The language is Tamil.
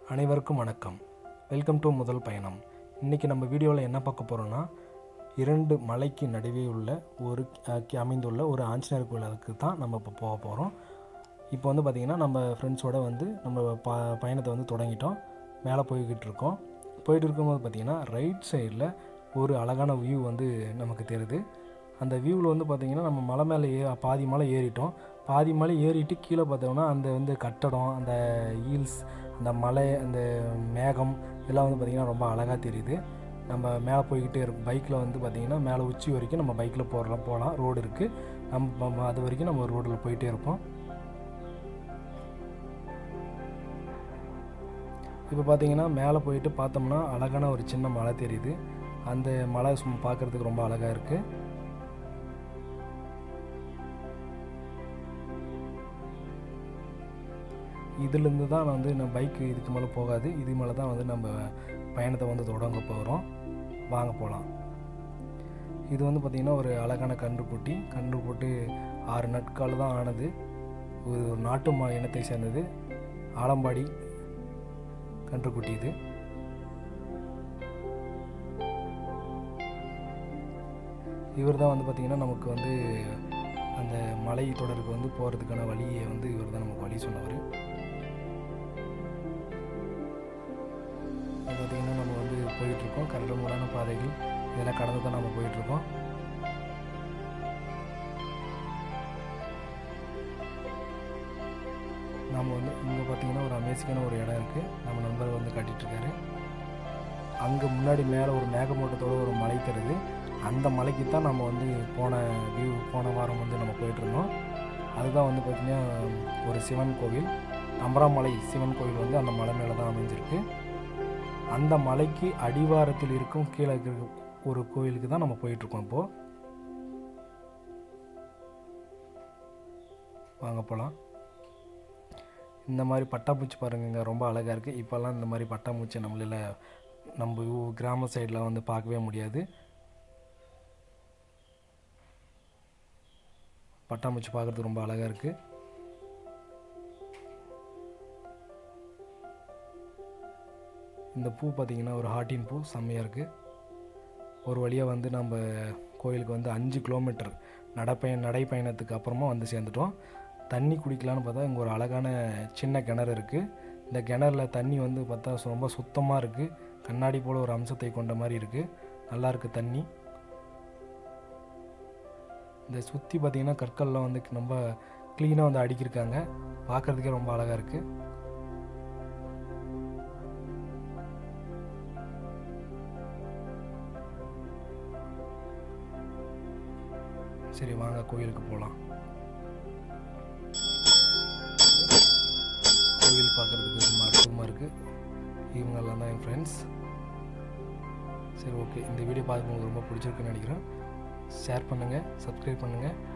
அனைவருக்கும் வணக்கம் வெல்கம் டு முதல் பயணம் இன்றைக்கி நம்ம வீடியோவில் என்ன பார்க்க போகிறோன்னா இரண்டு மலைக்கு நடுவே உள்ள ஒரு அஹ், கி- அமைந்துள்ள ஒரு ஆஞ்சநேயர் கோயிலுக்கு தான் நம்ம இப்போ போக போகிறோம் இப்போ வந்து பார்த்திங்கன்னா நம்ம ஃப்ரெண்ட்ஸோட வந்து நம்ம ப பயணத்தை வந்து தொடங்கிட்டோம் மேலே போய்கிட்டு இருக்கோம் போயிட்டு இருக்கும்போது பார்த்திங்கன்னா ரைட் சைடில் ஒரு அழகான வியூ வந்து நமக்கு தெரியுது அந்த வியூவில் வந்து பார்த்திங்கன்னா நம்ம மலை மேலே ஏ பாதி மலை ஏறிட்டோம் பாதி மலை ஏறிட்டு கீழே பார்த்தோம்னா அந்த வந்து கட்டடம் அந்த ஹீல்ஸ் அந்த மலை அந்த மேகம் இதெல்லாம் வந்து பார்த்திங்கன்னா ரொம்ப அழகாக தெரியுது நம்ம மேலே போய்கிட்டே இருக்கும் பைக்கில் வந்து பார்த்திங்கன்னா மேலே உச்சி வரைக்கும் நம்ம பைக்கில் போகிறோம் போகலாம் ரோடு இருக்குது நம்ம நம்ம அது வரைக்கும் நம்ம ரோட்டில் போயிட்டே இருப்போம் இப்போ பார்த்தீங்கன்னா மேலே போயிட்டு பார்த்தோம்னா அழகான ஒரு சின்ன மலை தெரியுது அந்த மலை சும்மா பார்க்குறதுக்கு ரொம்ப அழகாக இருக்குது இதுலேருந்து தான் வந்து நம்ம பைக்கு இதுக்கு மேலே போகாது இது மேலே தான் வந்து நம்ம பயணத்தை வந்து தொடங்க போகிறோம் வாங்க போகலாம் இது வந்து பார்த்திங்கன்னா ஒரு அழகான கன்றுக்குட்டி கன்று போட்டு ஆறு நாட்கால் தான் ஆனது இது ஒரு நாட்டு மா இனத்தை சேர்ந்தது ஆலம்பாடி கன்றுக்குட்டி இது இவர் தான் வந்து பார்த்திங்கன்னா நமக்கு வந்து அந்த மலை தொடருக்கு வந்து போகிறதுக்கான வழியை வந்து இவர் தான் நமக்கு வழி சொன்னவர் பார்த்திங்கன்னா நம்ம வந்து போயிட்டுருக்கோம் கரடு முடான பாதைகள் இதெல்லாம் கடந்து தான் நம்ம போயிட்டுருக்கோம் நம்ம வந்து இங்கே பார்த்தீங்கன்னா ஒரு அமேசிங்கான ஒரு இடம் இருக்குது நம்ம நண்பர் வந்து காட்டிகிட்ருக்காரு அங்கே முன்னாடி மேலே ஒரு மேகமூட்டத்தோட ஒரு மலை தருது அந்த மலைக்கு தான் நம்ம வந்து போன வியூ போன வாரம் வந்து நம்ம போயிட்டுருந்தோம் அதுதான் வந்து பார்த்திங்கன்னா ஒரு சிவன் கோவில் அம்பராமலை சிவன் கோவில் வந்து அந்த மலை மேலே தான் அமைஞ்சிருக்கு அந்த மலைக்கு அடிவாரத்தில் இருக்கும் கீழே இருக்கிற ஒரு கோயிலுக்கு தான் நம்ம போயிட்டுருக்கோம் இப்போது வாங்க போகலாம் இந்த மாதிரி பட்டாம்பூச்சி பாருங்கங்க ரொம்ப அழகாக இருக்குது இப்போல்லாம் இந்த மாதிரி பட்டாம்பூச்சி நம்மளால நம்ம ஊ- கிராம சைடில் வந்து பார்க்கவே முடியாது பட்டாம்பூச்சி பார்க்குறதுக்கு ரொம்ப அழகாக இருக்குது இந்த பூ பார்த்திங்கன்னா ஒரு ஹார்ட்டின் பூ செம்மையாக இருக்குது ஒரு வழியாக வந்து நம்ம கோயிலுக்கு வந்து அஞ்சு கிலோமீட்டர் நடைப்பயண நடைப்பயணத்துக்கு அப்புறமா வந்து சேர்ந்துட்டோம் தண்ணி குடிக்கலான்னு பார்த்தா இங்கே ஒரு அழகான சின்ன கிணறு இருக்குது இந்த கிணறுல தண்ணி வந்து பார்த்தா சு- ரொம்ப சுத்தமாக இருக்குது கண்ணாடி போல் ஒரு அம்சத்தை கொண்ட மாதிரி இருக்குது நல்லா இருக்குது தண்ணி இந்த சுற்றி பார்த்திங்கன்னா கற்கள்லாம் வந்து ரொம்ப க்ளீனாக வந்து அடுக்கியிருக்காங்க பார்க்குறதுக்கே ரொம்ப அழகாக இருக்குது சரி வாங்க கோயிலுக்கு போகலாம் கோயில் பார்க்குறதுக்கு ரொம்ப அற்புதமாக இருக்குது இவங்கெல்லாம் தான் என் ஃப்ரெண்ட்ஸ் சரி ஓகே இந்த வீடியோ பார்க்கும்போது ரொம்ப பிடிச்சிருக்குன்னு நினைக்கிறேன் ஷேர் பண்ணுங்கள் சப்ஸ்கிரைப் பண்ணுங்கள்